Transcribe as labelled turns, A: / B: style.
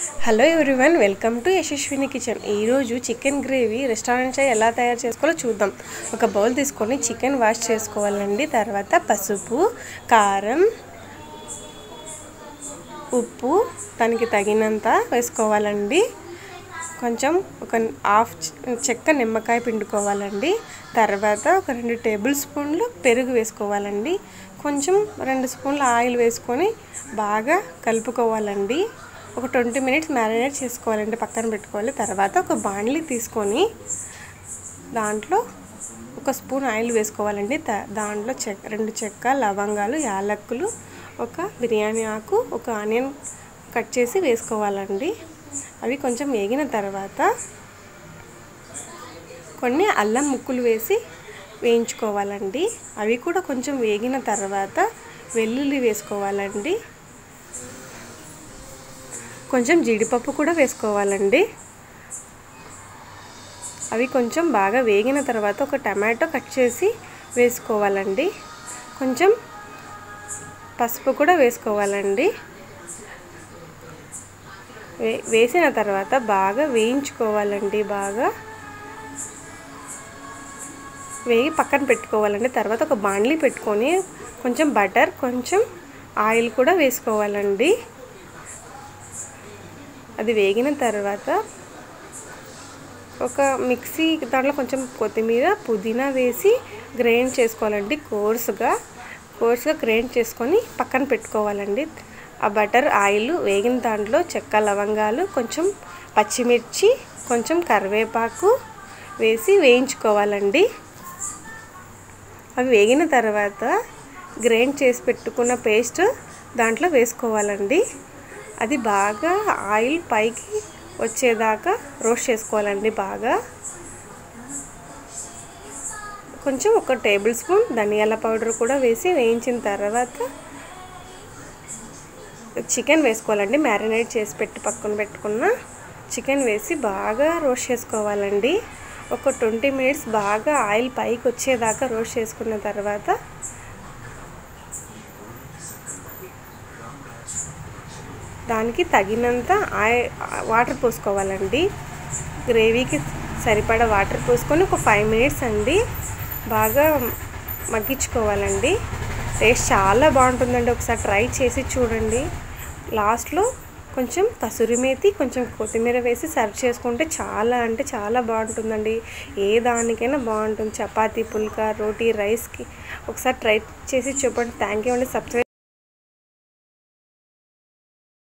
A: hello everyone welcome to Yashaswini kitchen ఈరోజు chicken gravy restaurant style ఎలా తయారు చేసుకోవాలో చూద్దాం ఒక బౌల్ తీసుకొని చికెన్ వాష్ చేసుకోవాలండి తర్వాత పసుపు కారం ఉప్పు దానికి తగినంత వేసుకోవాలండి కొంచెం ఒక హాఫ్ చెక్క నిమ్మకాయ పిండుకోవాలండి తర్వాత ఒక రెండు టేబుల్ స్పూన్లు పెరుగు వేసుకోవాలండి కొంచెం రెండు స్పూన్ల ఆయిల్ వేసుకొని బాగా కలుపుకోవాలండి ఒక ట్వంటీ మినిట్స్ మ్యారినేట్ చేసుకోవాలండి పక్కన పెట్టుకోవాలి తర్వాత ఒక బాణలి తీసుకొని దాంట్లో ఒక స్పూన్ ఆయిల్ వేసుకోవాలండి దా- దాంట్లో చెక్క రెండు చెక్క లవంగాలు యాలక్కులు ఒక బిర్యానీ ఆకు ఒక ఆనియన్ కట్ చేసి వేసుకోవాలండి అవి కొంచెం వేగిన తర్వాత కొన్ని అల్లం ముక్కలు వేసి వేయించుకోవాలండి అవి కూడా కొంచెం వేగిన తర్వాత వెల్లుల్లి వేసుకోవాలండి కొంచెం జీడిపప్పు కూడా వేసుకోవాలండి అవి కొంచెం బాగా వేగిన తర్వాత ఒక టమాటో కట్ చేసి వేసుకోవాలండి కొంచెం పసుపు కూడా వేసుకోవాలండి వే వేసిన తర్వాత బాగా వేయించుకోవాలండి బాగా వేగి పక్కన పెట్టుకోవాలండి తర్వాత ఒక బాండ్లీ పెట్టుకొని కొంచెం బటర్ కొంచెం ఆయిల్ కూడా వేసుకోవాలండి అది వేగిన తర్వాత ఒక మిక్సీ దాంట్లో కొంచెం కొత్తిమీర పుదీనా వేసి గ్రైండ్ చేసుకోవాలండి కోర్సుగా కోర్సుగా గ్రైండ్ చేసుకొని పక్కన పెట్టుకోవాలండి ఆ బటర్ ఆయిల్ వేగిన దాంట్లో చెక్క లవంగాలు కొంచెం పచ్చిమిర్చి కొంచెం కరివేపాకు వేసి వేయించుకోవాలండి అవి వేగిన తర్వాత గ్రైండ్ చేసి పెట్టుకున్న పేస్ట్ దాంట్లో వేసుకోవాలండి అది బాగా ఆయిల్ పైకి వచ్చేదాకా రోస్ట్ చేసుకోవాలండి బాగా కొంచెం ఒక టేబుల్ స్పూన్ ధనియాల పౌడర్ కూడా వేసి వేయించిన తర్వాత చికెన్ వేసుకోవాలండి మ్యారినేట్ చేసి పెట్టి పక్కన పెట్టుకున్న చికెన్ వేసి బాగా రోస్ట్ చేసుకోవాలండి ఒక ట్వంటీ మినిట్స్ బాగా ఆయిల్ పైకి వచ్చేదాకా రోస్ట్ చేసుకున్న తర్వాత దానికి తగినంత ఆయి వాటర్ పోసుకోవాలండి గ్రేవీకి సరిపడా వాటర్ పోసుకొని ఒక ఫైవ్ మినిట్స్ అండి బాగా మగ్గించుకోవాలండి టేస్ట్ చాలా బాగుంటుందండి ఒకసారి ట్రై చేసి చూడండి లాస్ట్లో కొంచెం కసూరి మేతి కొంచెం కొత్తిమీర వేసి సర్వ్ చేసుకుంటే చాలా అంటే చాలా బాగుంటుందండి ఏ దానికైనా బాగుంటుంది చపాతీ పుల్కా రోటీ రైస్కి ఒకసారి ట్రై చేసి చూపండి థ్యాంక్ యూ అండి సబ్స్క్రైబ్